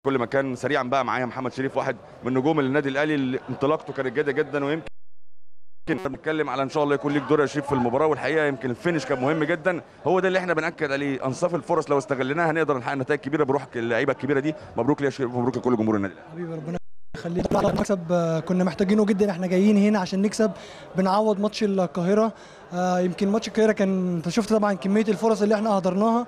كل مكان سريعا بقى معايا محمد شريف واحد من نجوم النادي الاهلي اللي انطلاقته كانت جيده جدا ويمكن بنتكلم على ان شاء الله يكون ليك دور يا شريف في المباراه والحقيقه يمكن الفينش كان مهم جدا هو ده اللي احنا بناكد عليه انصاف الفرص لو استغلناها هنقدر نحقق نتائج كبيره بروح اللعيبه الكبيره دي مبروك ليا يا شريف مبروك لكل جمهور النادي الاهلي حبيبي ربنا يخليك طبعا المكسب آه، كنا محتاجينه جدا احنا جايين هنا عشان نكسب بنعوض ماتش القاهره آه، يمكن ماتش القاهره كان انت شفت طبعا كميه الفرص اللي احنا هدرناها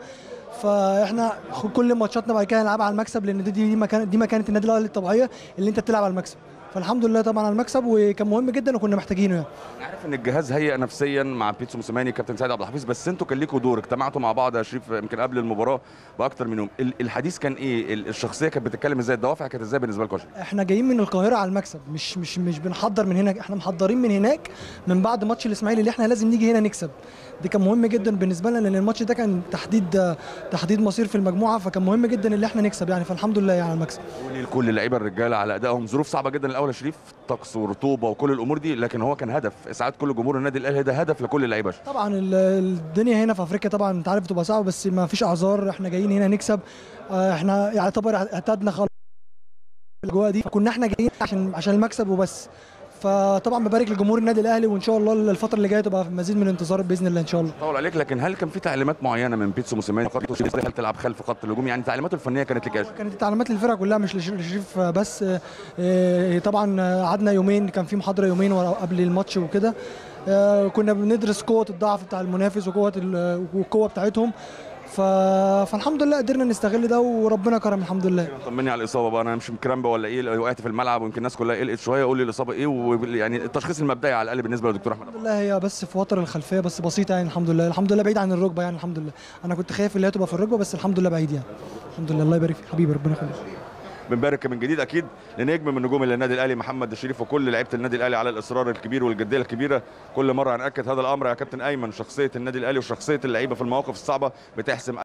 فاحنا خ- كل ماتشاتنا بعد كده هنلعبها على المكسب لان دي دي مكان دي مكانه النادي الاهلي الطبيعيه اللي انت بتلعب على المكسب فالحمد لله طبعا على المكسب وكان مهم جدا وكنا محتاجينه يعني انا عارف ان الجهاز هيئ نفسيا مع بيتسو موسيماني كابتن سيد عبد الحفيظ بس انتوا كان ليكوا دور اجتمعتوا مع بعض يا شريف يمكن قبل المباراه باكتر من يوم ال- الحديث كان ايه ال- الشخصيه كانت بتتكلم ازاي الدوافع كانت ازاي بالنسبه لكم يا شريف احنا جايين من القاهره على المكسب مش مش مش بنحضر من هنا احنا محضرين من هناك من بعد ماتش الاسماعيلي اللي احنا لازم نيجي هنا نكسب ده كان مهم جدا بالنسبه لنا لان الماتش ده كان تحديد تحديد مصير في المجموعه فكان مهم جدا ان احنا نكسب يعني فالحمد لله يعني على المكسب قولي لكل اللعيبه الرجاله على ادائهم ظروف صعبه جدا الاول يا شريف طقس ورطوبه وكل الامور دي لكن هو كان هدف اسعاد كل جمهور النادي الاهلي ده هدف لكل اللعيبه يا شريف. طبعا ال- الدنيا هنا في افريقيا طبعا انت عارف بتبقى صعبه بس ما فيش اعذار احنا جايين هنا نكسب اه، احنا يعتبر اعتدنا خلاص الاجواء دي فكنا احنا جايين عشان عشان المكسب وبس فطبعا ببارك لجمهور النادي الاهلي وان شاء الله الفتره اللي جايه تبقى مزيد من الانتصار باذن الله ان شاء الله طول عليك لكن هل كان في تعليمات معينه من بيتسو موسيماني خط شريف هل تلعب خلف خط الهجوم يعني تعليماته الفنيه كانت لك يا شريف؟ كانت التعليمات للفرقه كلها مش لش- لشريف بس اه، اه، طبعا اه، قعدنا يومين كان في محاضره يومين ورا- قبل الماتش وكده اه، كنا بندرس قوه الضعف بتاع المنافس وقوه ال- والقوه بتاعتهم ف... فالحمد لله قدرنا نستغل ده وربنا كرم الحمد لله طمني على الاصابه بقى انا مش مكرمبه ولا ايه وقعت في الملعب ويمكن الناس كلها قلقت شويه قول لي الاصابه ايه ويعني التشخيص المبدئي على الاقل بالنسبه لدكتور احمد الحمد لله هي بس في وتر الخلفيه بس بسيطه يعني الحمد لله الحمد لله بعيد عن الركبه يعني الحمد لله انا كنت خايف ان هي تبقى في الركبه بس الحمد لله بعيد يعني الحمد لله الله يبارك فيك حبيبي ربنا يخليك بنبارك من جديد اكيد لنجم من نجوم النادي الاهلي محمد الشريف وكل لعيبه النادي الاهلي على الاصرار الكبير والجديه الكبيره كل مره هناكد هذا الامر يا كابتن ايمن شخصيه النادي الاهلي وشخصيه اللعيبه في المواقف الصعبه بتحسم